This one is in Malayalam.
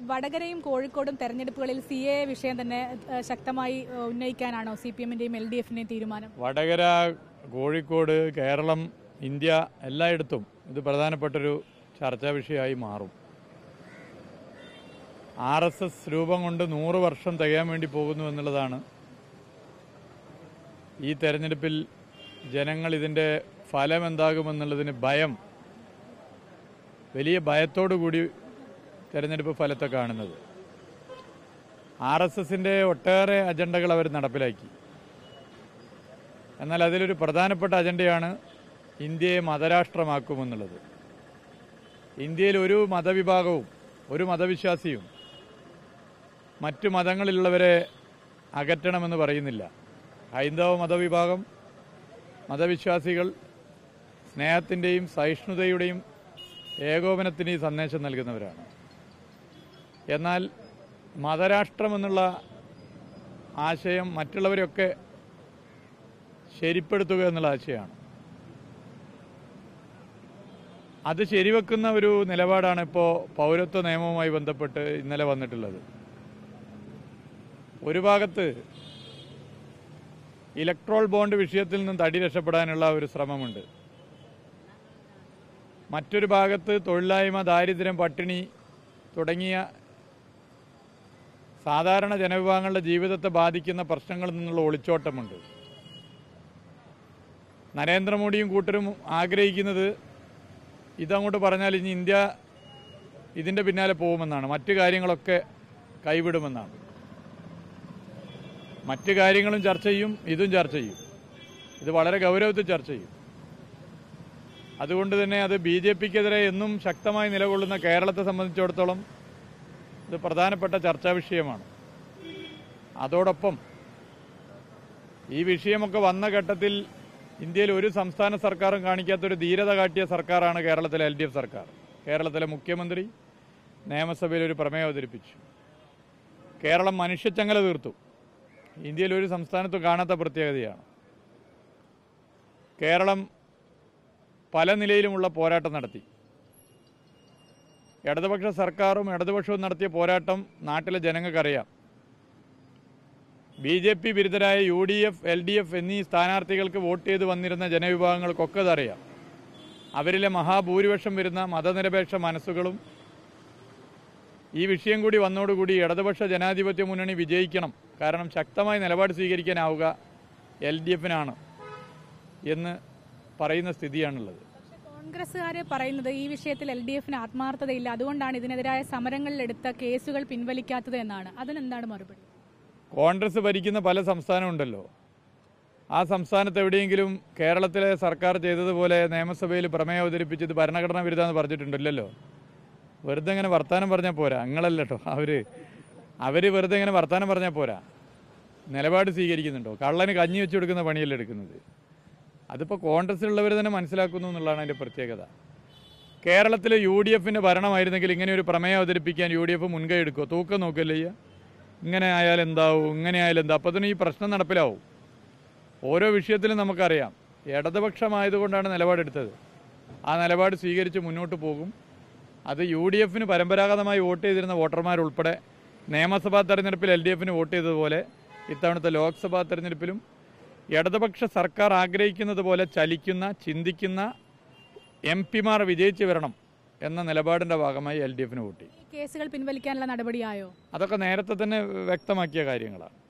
വടകരയും കോഴിക്കോടും തെരഞ്ഞെടുപ്പുകളിൽ സി എ വിഷയം തന്നെ ഏഹ്, ശക്തമായി ഏഹ്, ഉന്നയിക്കാനാണോ സി പി എമ്മിന്റെയും എൽ ഡി എഫിന്റെയും തീരുമാനം വടകര കോഴിക്കോട് കേരളം ഇന്ത്യ എല്ലായിടത്തും ഇത് പ്രധാനപ്പെട്ടൊരു ചർച്ചാ വിഷയമായി മാറും ആർ എസ് എസ് രൂപം കൊണ്ട് നൂറ് വർഷം തികയാൻ വേണ്ടി പോകുന്നു എന്നുള്ളതാണ് ഈ തെരഞ്ഞെടുപ്പിൽ ജനങ്ങൾ ഇതിൻ്റെ ഫലം എന്താകുമെന്നുള്ളതിന് ഭയം വലിയ ഭയത്തോടു കൂടി തെരഞ്ഞെടുപ്പ് ഫലത്തെ കാണുന്നത് ആർ എസ് എസിൻ്റെ ഒട്ടേറെ അജണ്ടകൾ അവർ നടപ്പിലാക്കി എന്നാൽ അതിലൊരു പ്രധാനപ്പെട്ട അജണ്ടയാണ് ഇന്ത്യയെ മതരാഷ്ട്രമാക്കുമെന്നുള്ളത് ഇന്ത്യയിൽ ഒരു മതവിഭാഗവും ഒരു മതവിശ്വാസിയും മറ്റു മതങ്ങളിലുള്ളവരെ അകറ്റണമെന്ന് പറയുന്നില്ല ഹൈന്ദവ മതവിഭാഗം മതവിശ്വാസികൾ സ്നേഹത്തിൻ്റെയും സഹിഷ്ണുതയുടെയും ഏകോപനത്തിൻ്റെയും സന്ദേശം നൽകുന്നവരാണ് എന്നാൽ മതരാഷ്ട്രം എന്നുള്ള ആശയം മറ്റുള്ളവരെയൊക്കെ ശരിപ്പെടുത്തുക എന്നുള്ള ആശയമാണ് അത് ശരിവെക്കുന്ന ഒരു നിലപാടാണ് ഇപ്പോൾ പൗരത്വ നിയമവുമായി ബന്ധപ്പെട്ട് ഇന്നലെ വന്നിട്ടുള്ളത് ഒരു ഭാഗത്ത് ഇലക്ട്രോൾ ബോണ്ട് വിഷയത്തിൽ നിന്നും തടി രക്ഷപ്പെടാനുള്ള ഒരു ശ്രമമുണ്ട് മറ്റൊരു ഭാഗത്ത് തൊഴിലായ്മ ദാരിദ്ര്യം പട്ടിണി തുടങ്ങിയ സാധാരണ ജനവിഭാഗങ്ങളുടെ ജീവിതത്തെ ബാധിക്കുന്ന പ്രശ്നങ്ങളിൽ നിന്നുള്ള ഒളിച്ചോട്ടമുണ്ട് നരേന്ദ്രമോദിയും കൂട്ടരും ആഗ്രഹിക്കുന്നത് ഇതങ്ങോട്ട് പറഞ്ഞാൽ ഇനി ഇന്ത്യ ഇതിൻ്റെ പിന്നാലെ പോകുമെന്നാണ് മറ്റു കാര്യങ്ങളൊക്കെ കൈവിടുമെന്നാണ് മറ്റു കാര്യങ്ങളും ചർച്ച ചെയ്യും ഇതും ചർച്ച ചെയ്യും ഇത് വളരെ ഗൗരവത്തിൽ ചർച്ച ചെയ്യും അതുകൊണ്ട് തന്നെ അത് ബി ജെ പിക്കെതിരെ എന്നും ശക്തമായി നിലകൊള്ളുന്ന കേരളത്തെ സംബന്ധിച്ചിടത്തോളം ഇത് പ്രധാനപ്പെട്ട ചർച്ചാ വിഷയമാണ് അതോടൊപ്പം ഈ വിഷയമൊക്കെ വന്ന ഘട്ടത്തിൽ ഇന്ത്യയിൽ ഒരു സംസ്ഥാന സർക്കാരും കാണിക്കാത്തൊരു ധീരത കാട്ടിയ സർക്കാരാണ് കേരളത്തിലെ എൽ ഡി എഫ് സർക്കാർ കേരളത്തിലെ മുഖ്യമന്ത്രി നിയമസഭയിൽ ഒരു പ്രമേയം അവതരിപ്പിച്ചു കേരളം മനുഷ്യച്ചങ്ങല തീർത്തു ഇന്ത്യയിൽ ഒരു സംസ്ഥാനത്തും കാണാത്ത പ്രത്യേകതയാണ് കേരളം പല നിലയിലുമുള്ള പോരാട്ടം നടത്തി ഇടതുപക്ഷ സർക്കാരും ഇടതുപക്ഷവും നടത്തിയ പോരാട്ടം നാട്ടിലെ ജനങ്ങൾക്കറിയാം ബി ജെ പി വിരുദ്ധരായ U D F L D F എന്നീ സ്ഥാനാർത്ഥികൾക്ക് വോട്ട് ചെയ്ത് വന്നിരുന്ന ജനവിഭാഗങ്ങൾക്കൊക്കെ അതറിയാം അവരിലെ മഹാഭൂരിപക്ഷം വരുന്ന മതനിരപേക്ഷ മനസ്സുകളും ഈ വിഷയം കൂടി വന്നോടുകൂടി ഇടതുപക്ഷ ജനാധിപത്യ മുന്നണി വിജയിക്കണം കാരണം ശക്തമായ നിലപാട് സ്വീകരിക്കാനാവുക എൽ ഡി എഫിനാണ് എന്ന് പറയുന്ന സ്ഥിതിയാണുള്ളത് പക്ഷേ കോൺഗ്രസ്സുകാര് പറയുന്നത് ഈ വിഷയത്തിൽ എൽ ഡി എഫിന് ആത്മാർത്ഥതയില്ല അതുകൊണ്ടാണ് ഇതിനെതിരായ സമരങ്ങളിൽ എടുത്ത കേസുകൾ പിൻവലിക്കാത്തത് എന്നാണ് അതിനെന്താണ് മറുപടി കോൺഗ്രസ് ഭരിക്കുന്ന പല സംസ്ഥാനമുണ്ടല്ലോ ആ സംസ്ഥാനത്ത് എവിടെയെങ്കിലും കേരളത്തിലെ സർക്കാർ ചെയ്തതുപോലെ നിയമസഭയിൽ പ്രമേയം അവതരിപ്പിച്ചത് ഭരണഘടനാ വിരുദ്ധമെന്ന് പറഞ്ഞിട്ടുണ്ടല്ലോ വെറുതെ ഇങ്ങനെ വർത്താനം പറഞ്ഞാൽ പോരാ അങ്ങളല്ല കേട്ടോ അവര് അവര് വെറുതെ ഇങ്ങനെ വർത്താനം പറഞ്ഞാൽ പോരാ നിലപാട് സ്വീകരിക്കുന്നുണ്ടോ കള്ളന് കഞ്ഞി വെച്ച് കൊടുക്കുന്ന പണിയല്ല എടുക്കുന്നത് അതിപ്പോൾ കോൺഗ്രസ്സിലുള്ളവർ തന്നെ മനസ്സിലാക്കുന്നു എന്നുള്ളതാണ് അതിൻ്റെ പ്രത്യേകത കേരളത്തിൽ യു ഡി എഫിൻ്റെ ഭരണമായിരുന്നെങ്കിൽ ഇങ്ങനെ ഒരു പ്രമേയം അവതരിപ്പിക്കാൻ യു ഡി എഫ് മുൻകൈ എടുക്കുമോ തൂക്കം നോക്കല്ലേ ചെയ്യുക ഇങ്ങനെ ആയാൽ എന്താവും ഇങ്ങനെ ആയാൽ എന്താ അപ്പോൾ തന്നെ ഈ പ്രശ്നം നടപ്പിലാവും ഓരോ വിഷയത്തിലും നമുക്കറിയാം ഇടതുപക്ഷമായതുകൊണ്ടാണ് നിലപാടെടുത്തത് ആ നിലപാട് സ്വീകരിച്ച് മുന്നോട്ട് പോകും അത് യു ഡി എഫിന് പരമ്പരാഗതമായി വോട്ട് ചെയ്തിരുന്ന വോട്ടർമാരുൾപ്പെടെ നിയമസഭാ തെരഞ്ഞെടുപ്പിൽ എൽ ഡി എഫിന് വോട്ട് ചെയ്തതുപോലെ ഇത്തവണത്തെ ലോക്സഭാ തെരഞ്ഞെടുപ്പിലും ഇടതുപക്ഷ സർക്കാർ ആഗ്രഹിക്കുന്നത് പോലെ ചലിക്കുന്ന ചിന്തിക്കുന്ന എം പിമാർ വിജയിച്ചു വരണം എന്ന നിലപാടിൻ്റെ ഭാഗമായി എൽ ഡി എഫിന് വോട്ട് ചെയ്യും ഈ കേസുകൾ പിൻവലിക്കാനുള്ള നടപടിയായോ അതൊക്കെ നേരത്തെ തന്നെ വ്യക്തമാക്കിയ കാര്യങ്ങളാണ്